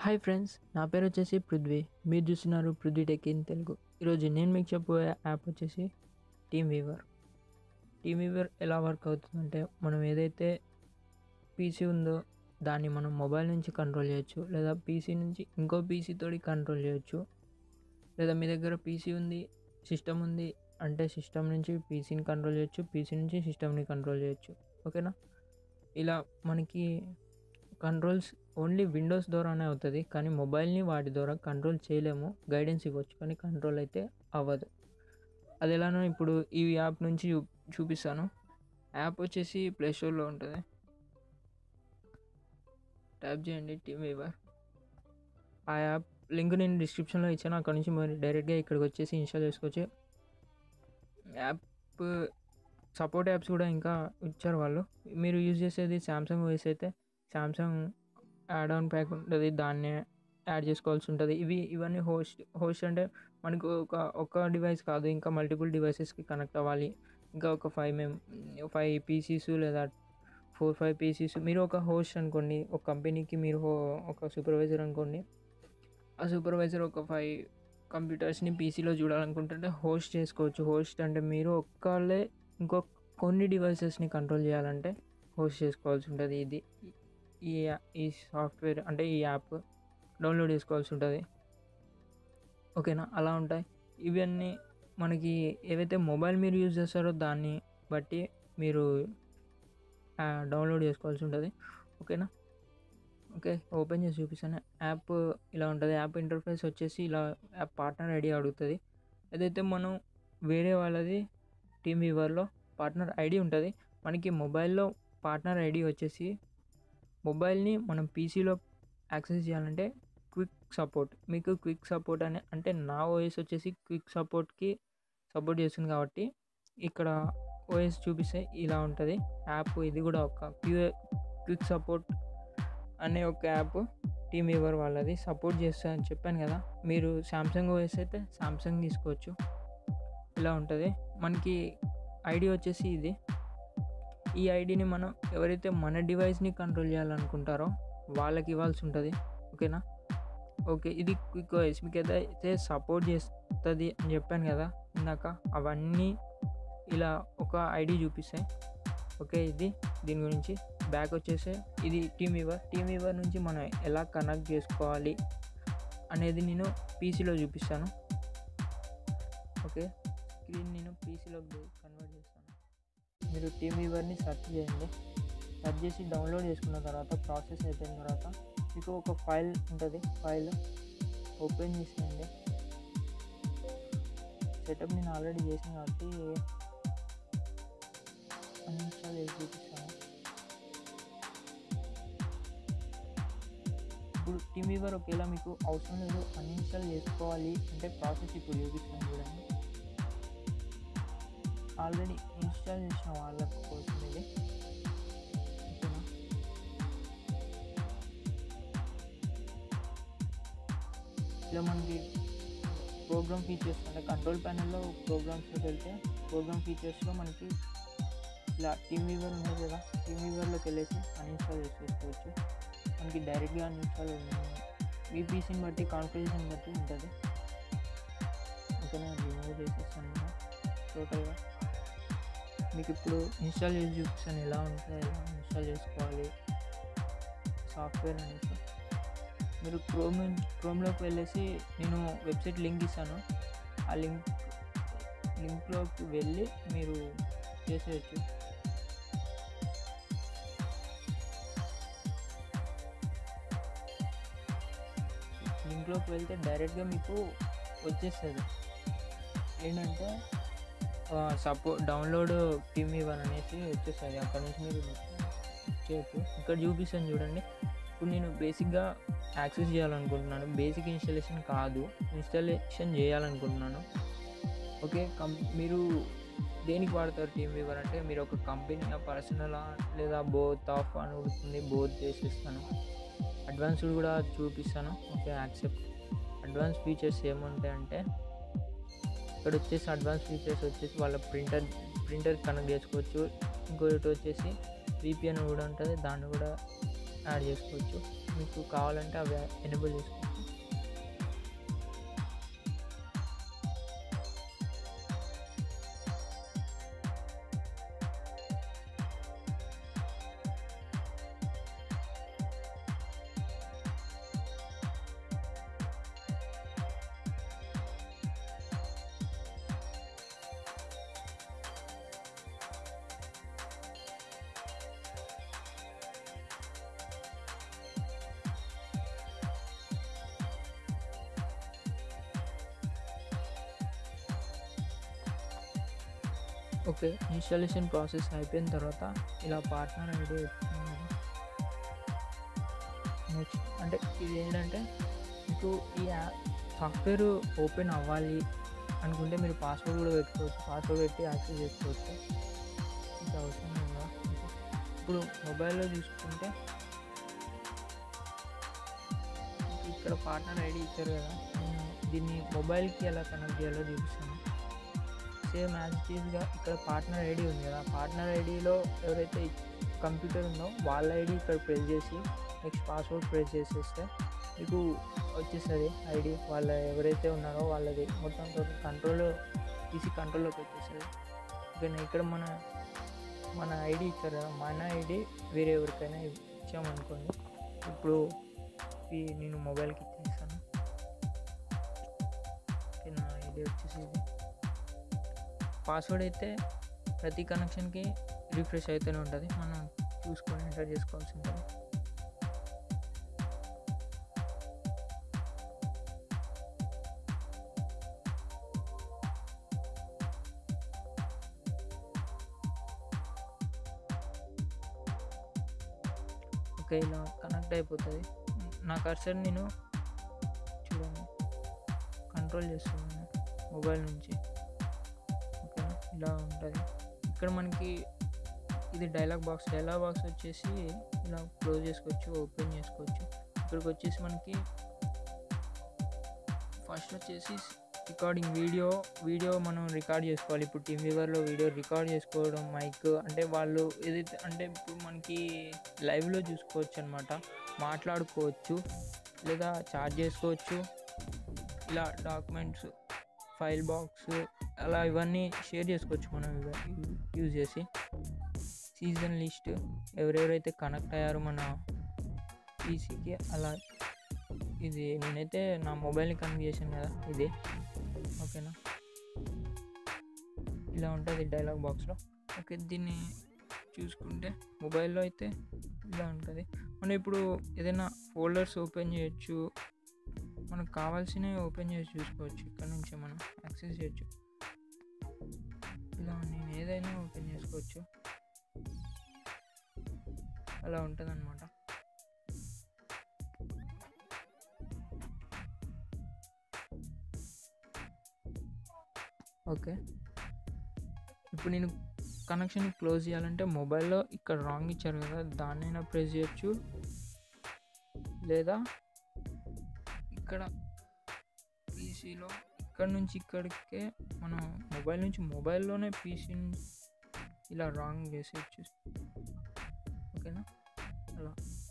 hi friends నా పేరు వచ్చేసి పృథ్వీ మీరు చూస్తున్నారు పృథ్వీ టెక్ ఇన్ తెలుగు ఈరోజు నేను మీకు చెప్పబోయే యాప్ వచ్చేసి టీమ్ వీవర్ టీమ్ వీవర్ ఎలా వర్క్ అవుతుందంటే మనం ఏదైతే పీసీ ఉందో దాన్ని మనం మొబైల్ నుంచి కంట్రోల్ చేయొచ్చు లేదా పీసీ నుంచి ఇంకో పీసీ తోటి కంట్రోల్ చేయొచ్చు లేదా మీ దగ్గర పీసీ ఉంది సిస్టమ్ ఉంది అంటే సిస్టమ్ నుంచి పీసీని కంట్రోల్ చేయొచ్చు పీసీ నుంచి సిస్టమ్ని కంట్రోల్ చేయొచ్చు ఓకేనా ఇలా మనకి కంట్రోల్స్ ఓన్లీ విండోస్ ద్వారానే అవుతుంది కానీ మొబైల్ని వాటి ద్వారా కంట్రోల్ చేయలేము గైడెన్స్ ఇవ్వచ్చు కానీ కంట్రోల్ అయితే అవ్వదు అది ఎలానో ఇప్పుడు ఈ యాప్ నుంచి చూ చూపిస్తాను యాప్ వచ్చేసి ప్లే స్టోర్లో ఉంటుంది ట్యాప్ చేయండి టీమ్ వీవర్ ఆ యాప్ లింక్ నేను డిస్క్రిప్షన్లో ఇచ్చాను అక్కడ నుంచి మరి డైరెక్ట్గా ఇక్కడికి వచ్చేసి ఇన్స్టాల్ చేసుకోవచ్చు యాప్ సపోర్ట్ యాప్స్ కూడా ఇంకా ఇచ్చారు వాళ్ళు మీరు యూజ్ చేసేది శాంసంగ్ ఓఎస్ అయితే శాంసంగ్ యాడ్ ఆన్ ప్యాక్ ఉంటుంది దాన్నే యాడ్ చేసుకోవాల్సి ఉంటుంది ఇవి ఇవన్నీ హోస్ట్ హోస్ట్ అంటే మనకు ఒక ఒక డివైస్ కాదు ఇంకా మల్టిపుల్ డివైసెస్కి కనెక్ట్ అవ్వాలి ఇంకా ఒక ఫైవ్ మెమ్ ఫైవ్ పీసీస్ లేదా ఫోర్ ఫైవ్ పీసీస్ మీరు ఒక హోస్ట్ అనుకోండి ఒక కంపెనీకి మీరు హో- ఒక సూపర్వైజర్ అనుకోండి ఆ సూపర్వైజర్ ఒక ఫైవ్ కంప్యూటర్స్ని పీసీలో చూడాలనుకుంటుంటే హోస్ట్ చేసుకోవచ్చు హోస్ట్ అంటే మీరు ఒక్కళ్ళే ఇంకో కొన్ని డివైసెస్ని కంట్రోల్ చేయాలంటే హోస్ట్ చేసుకోవాల్సి ఉంటుంది ఇది ఈ ఈ సాఫ్ట్వేర్ అంటే ఈ యాప్ డౌన్లోడ్ చేసుకోవాల్సి ఉంటుంది ఓకేనా అలా ఉంటాయి ఇవన్నీ మనకి ఏవైతే మొబైల్ మీరు యూజ్ చేస్తారో దాన్ని బట్టి మీరు ఆ, డౌన్లోడ్ చేసుకోవాల్సి ఉంటుంది ఓకేనా ఓకే ఓపెన్ చేసి చూపిస్తాను యాప్ ఇలా ఉంటుంది యాప్ ఇంటర్ఫేస్ వచ్చేసి ఇలా యాప్ పార్ట్నర్ ఐడి అడుగుతుంది ఏదైతే మనం వేరే వాళ్ళది టీమ్ వీవర్లో పార్ట్నర్ ఐడి ఉంటుంది మనకి మొబైల్లో పార్ట్నర్ ఐడి వచ్చేసి మొబైల్ని మనం పీసీలో యాక్సెస్ చేయాలంటే క్విక్ సపోర్ట్ మీకు క్విక్ సపోర్ట్ అని అంటే నా ఓఎస్ వచ్చేసి క్విక్ సపోర్ట్కి సపోర్ట్ చేస్తుంది కాబట్టి ఇక్కడ ఓఎస్ చూపిస్తే ఇలా ఉంటుంది యాప్ ఇది కూడా ఒక క్యూ క్విక్ సపోర్ట్ అనే ఒక యాప్ టీమ్ వీవర్ వాళ్ళది సపోర్ట్ చేస్తుందని చెప్పాను కదా మీరు సామ్సంగ్ ఓఎస్ అయితే సామ్సంగ్ తీసుకోవచ్చు ఇలా ఉంటుంది మనకి ఐడి వచ్చేసి ఇది ఈ ఐడిని మనం ఎవరైతే మన డివైస్ని కంట్రోల్ చేయాలనుకుంటారో వాళ్ళకి ఇవ్వాల్సి ఉంటుంది ఓకేనా ఓకే ఇది క్విక్ ఓఎస్ మీకు ఏదైతే సపోర్ట్ చేస్తుంది అని చెప్పాను కదా ఇందాక అవన్నీ ఇలా ఒక ఐడి చూపిస్తాయి ఓకే ఇది దీని గురించి బ్యాక్ వచ్చేసి ఇది టీమ్ వీవర్ టీమ్ వీవర్ నుంచి మనం ఎలా కనెక్ట్ చేసుకోవాలి అనేది నేను పీసీలో చూపిస్తాను ఓకే స్క్రీన్ నేను పీసీలోకి కన్వర్ట్ చేస్తాను మీరు టీమ్ వీవర్ని సెర్చ్ చేయండి సెర్చ్ చేసి డౌన్లోడ్ చేసుకున్న తర్వాత ప్రాసెస్ అయిపోయిన తర్వాత మీకు ఒక ఫైల్ ఉంటుంది ఫైల్ ఓపెన్ చేసేయండి సెటప్ నేను ఆల్రెడీ చేసిన కాబట్టి అన్ఇన్స్టాల్ చేసి చూపిస్తాను ఇప్పుడు టీమ్ వీవర్ ఒకేలా మీకు అవసరం లేదు అన్ఇన్స్టాల్ చేసుకోవాలి అంటే ప్రాసెస్ ఇప్పుడు చూపిస్తాను చూడండి ఆల్రెడీ ఇన్స్టాల్ చేసిన వాళ్ళ కోసం ఇది ఓకేనా ఇలా మనకి ప్రోగ్రామ్ ఫీచర్స్ అంటే కంట్రోల్ ప్యానెల్లో ప్రోగ్రామ్స్లోకి వెళ్తే ప్రోగ్రామ్ ఫీచర్స్లో మనకి ఇలా టీమ్ వీవర్ ఉంది కదా టీమ్ వీవర్లోకి వెళ్ళేసి అన్ఇన్స్టాల్ చేసేసుకోవచ్చు మనకి డైరెక్ట్గా అన్ఇన్స్టాల్ మీ పీసీని బట్టి కాన్ఫిగరేషన్ బట్టి ఉంటుంది ఓకేనా రిమూవ్ చేసేస్తాను నేను టోటల్గా మీకు ఇప్పుడు ఇన్స్టాల్ చేసి చూపిస్తాను ఎలా ఉంటుంది ఎలా ఇన్స్టాల్ చేసుకోవాలి సాఫ్ట్వేర్ అనేసి మీరు క్రోమ్ క్రోమ్లోకి వెళ్ళేసి నేను వెబ్సైట్ లింక్ ఇస్తాను ఆ లింక్ లింక్లోకి వెళ్ళి మీరు చేసేయచ్చు లింక్లోకి వెళ్తే డైరెక్ట్గా మీకు వచ్చేస్తుంది ఏంటంటే సపో డౌన్లోడ్ టీమ్ ఇవ్వని అనేసి వచ్చేస్తుంది అక్కడ నుంచి మీరు చేయొచ్చు ఇక్కడ చూపిస్తాను చూడండి ఇప్పుడు నేను బేసిక్గా యాక్సెస్ చేయాలనుకుంటున్నాను బేసిక్ ఇన్స్టాలేషన్ కాదు ఇన్స్టాలేషన్ చేయాలనుకుంటున్నాను ఓకే కం మీరు దేనికి వాడతారు టీమ్ వీవర్ అంటే మీరు ఒక కంపెనీ పర్సనల్ లేదా బోత్ ఆఫ్ అని ఉంటుంది బోత్ చేసేస్తాను అడ్వాన్స్డ్ కూడా చూపిస్తాను ఓకే యాక్సెప్ట్ అడ్వాన్స్ ఫీచర్స్ ఏముంటాయంటే ఇక్కడ వచ్చేసి అడ్వాన్స్ ఫీచర్స్ వచ్చేసి వాళ్ళ ప్రింటర్ ప్రింటర్ కనెక్ట్ చేసుకోవచ్చు ఇంకోటి వచ్చేసి విపిఎన్ కూడా ఉంటుంది దాన్ని కూడా యాడ్ చేసుకోవచ్చు మీకు కావాలంటే అవి ఎనేబుల్ చేసుకోవచ్చు ఓకే ఇన్స్టాలేషన్ ప్రాసెస్ అయిపోయిన తర్వాత ఇలా పార్ట్నర్ ఐడి నెక్స్ట్ అంటే ఇది ఏంటంటే మీకు ఈ సాఫ్ట్వేర్ ఓపెన్ అవ్వాలి అనుకుంటే మీరు పాస్వర్డ్ కూడా పెట్టుకోవచ్చు పాస్వర్డ్ పెట్టి యాక్సెస్ చేసుకోవచ్చు ఇది అవసరం లేదా ఇప్పుడు మొబైల్లో చూసుకుంటే ఇక్కడ పార్ట్నర్ ఐడి ఇచ్చారు కదా నేను దీన్ని మొబైల్కి ఎలా కనెక్ట్ చేయాలో చూపిస్తాను సేమ్ యాజ్ టీజ్గా ఇక్కడ పార్ట్నర్ ఐడి ఉంది కదా పార్ట్నర్ ఐడిలో ఎవరైతే కంప్యూటర్ ఉందో వాళ్ళ ఐడి ఇక్కడ ప్రెస్ చేసి నెక్స్ట్ పాస్వర్డ్ ప్రెస్ చేసేస్తే మీకు వచ్చేస్తుంది ఐడి వాళ్ళ ఎవరైతే ఉన్నారో వాళ్ళది మొత్తం కంట్రోల్ తీసి కంట్రోల్లోకి వచ్చేస్తుంది ఓకేనా ఇక్కడ మన మన ఐడి ఇచ్చారు కదా మన ఐడి వేరే ఎవరికైనా ఇచ్చామనుకోండి ఇప్పుడు ఈ నేను మొబైల్కి ఇచ్చేస్తాను ఓకే, నా ఐడి వచ్చేసి ఇది పాస్వర్డ్ అయితే ప్రతి కనెక్షన్కి రిఫ్రెష్ అయితేనే ఉంటుంది మనం చూసుకొని ఎంటర్ చేసుకోవాల్సి ఉంటుంది ఓకే ఇలా కనెక్ట్ అయిపోతుంది నా కర్సర్ నేను చూడండి కంట్రోల్ చేస్తున్నాను మొబైల్ నుంచి ఓకేనా ఇలా ఉంటుంది ఇక్కడ మనకి ఇది డైలాగ్ బాక్స్ డైలాగ్ బాక్స్ వచ్చేసి ఇలా క్లోజ్ చేసుకోవచ్చు ఓపెన్ చేసుకోవచ్చు ఇక్కడికి వచ్చేసి మనకి ఫస్ట్ వచ్చేసి రికార్డింగ్ వీడియో వీడియో మనం రికార్డ్ చేసుకోవాలి ఇప్పుడు టీమ్ వ్యూవర్లో వీడియో రికార్డ్ చేసుకోవడం మైక్ అంటే వాళ్ళు ఏదైతే అంటే ఇప్పుడు మనకి లైవ్లో చూసుకోవచ్చు అనమాట మాట్లాడుకోవచ్చు లేదా చార్జ్ చేసుకోవచ్చు ఇలా డాక్యుమెంట్స్ ఫైల్ బాక్స్ అలా ఇవన్నీ షేర్ చేసుకోవచ్చు మనం యూజ్ చేసి సీజన్ లిస్ట్ ఎవరెవరైతే కనెక్ట్ అయ్యారో మన పీసీకి అలా ఇది నేనైతే నా మొబైల్ని కనెక్ట్ చేశాను కదా ఇది ఓకేనా ఇలా ఉంటుంది డైలాగ్ బాక్స్లో ఓకే దీన్ని చూసుకుంటే మొబైల్లో అయితే ఇలా ఉంటుంది మనం ఇప్పుడు ఏదైనా ఫోల్డర్స్ ఓపెన్ చేయొచ్చు మనకు కావాల్సినవి ఓపెన్ చేసి చూసుకోవచ్చు ఇక్కడ నుంచి మనం యాక్సెస్ చేయొచ్చు ఇలా నేను ఏదైనా ఓపెన్ చేసుకోవచ్చు అలా ఉంటుంది అనమాట ఓకే ఇప్పుడు నేను కనెక్షన్ క్లోజ్ చేయాలంటే మొబైల్లో ఇక్కడ రాంగ్ ఇచ్చారు కదా దాన్నైనా ప్రెస్ చేయొచ్చు లేదా ఇక్కడ పీసీలో ఇక్కడ నుంచి ఇక్కడికే మనం మొబైల్ నుంచి మొబైల్లోనే పీసీని ఇలా రాంగ్ చేసేయచ్చు ఓకేనా అలా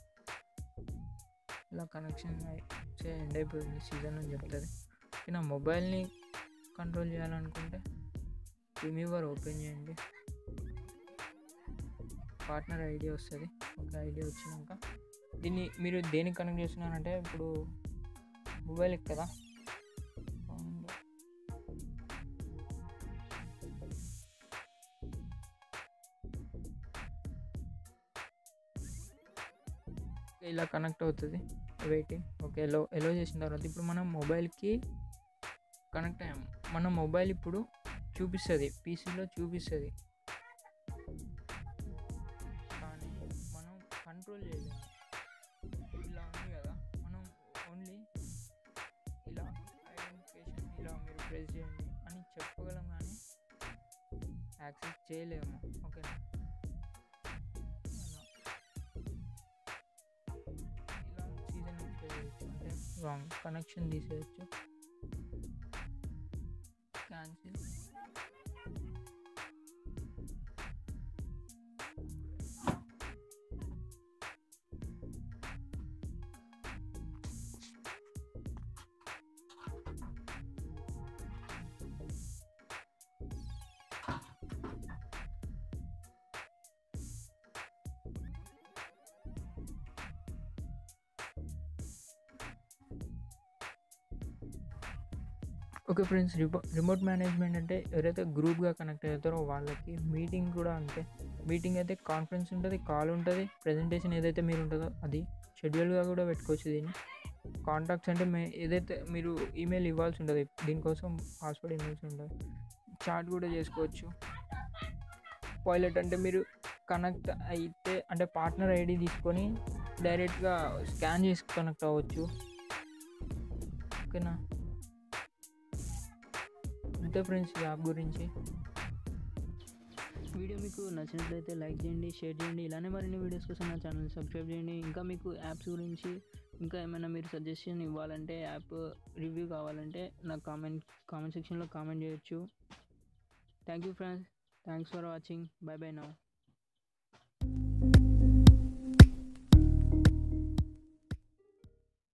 ఇలా కనెక్షన్ ఎండ్ అయిపోయింది సీజన్ అని చెప్తుంది ఓకే నా మొబైల్ని కంట్రోల్ చేయాలనుకుంటే రిమూవర్ ఓపెన్ చేయండి పార్ట్నర్ ఐడి వస్తుంది ఒక ఐడి వచ్చినాక దీన్ని మీరు దేనికి కనెక్ట్ చేస్తున్నారంటే ఇప్పుడు మొబైల్ కదా ఇలా కనెక్ట్ అవుతుంది వెయిటింగ్ ఓకే ఎలో ఎలో చేసిన తర్వాత ఇప్పుడు మనం మొబైల్కి కనెక్ట్ అయ్యాము మన మొబైల్ ఇప్పుడు చూపిస్తుంది పీసీలో చూపిస్తుంది కానీ మనం కంట్రోల్ చేయలేము ఇలా ఉంది కదా మనం ఓన్లీ ఇలా ఐడెంటిఫికేషన్ ఇలా మీరు ప్రెస్ చేయండి అని చెప్పగలం కానీ యాక్సెస్ చేయలేము ఓకేనా ఇలా సీజన్ చేయవచ్చు అంటే రాంగ్ కనెక్షన్ తీసేయచ్చు క్యాన్సిల్ ఓకే ఫ్రెండ్స్ రిమో రిమోట్ మేనేజ్మెంట్ అంటే ఎవరైతే గ్రూప్గా కనెక్ట్ అవుతారో వాళ్ళకి మీటింగ్ కూడా అంతే మీటింగ్ అయితే కాన్ఫరెన్స్ ఉంటుంది కాల్ ఉంటుంది ప్రజెంటేషన్ ఏదైతే మీరు ఉంటుందో అది షెడ్యూల్గా కూడా పెట్టుకోవచ్చు దీన్ని కాంటాక్ట్స్ అంటే మే ఏదైతే మీరు ఈమెయిల్ ఇవ్వాల్సి ఉంటుంది దీనికోసం పాస్వర్డ్ ఇవ్వాల్సి ఉంటుంది చాట్ కూడా చేసుకోవచ్చు పైలట్ అంటే మీరు కనెక్ట్ అయితే అంటే పార్ట్నర్ ఐడి తీసుకొని డైరెక్ట్గా స్కాన్ చేసి కనెక్ట్ అవ్వచ్చు ఓకేనా అంతే ఫ్రెండ్స్ ఈ యాప్ గురించి వీడియో మీకు నచ్చినట్లయితే లైక్ చేయండి షేర్ చేయండి ఇలానే మరిన్ని వీడియోస్ కోసం నా ఛానల్ సబ్స్క్రైబ్ చేయండి ఇంకా మీకు యాప్స్ గురించి ఇంకా ఏమైనా మీరు సజెషన్ ఇవ్వాలంటే యాప్ రివ్యూ కావాలంటే నాకు కామెంట్ కామెంట్ సెక్షన్లో కామెంట్ చేయొచ్చు thank you friends thanks for watching bye bye now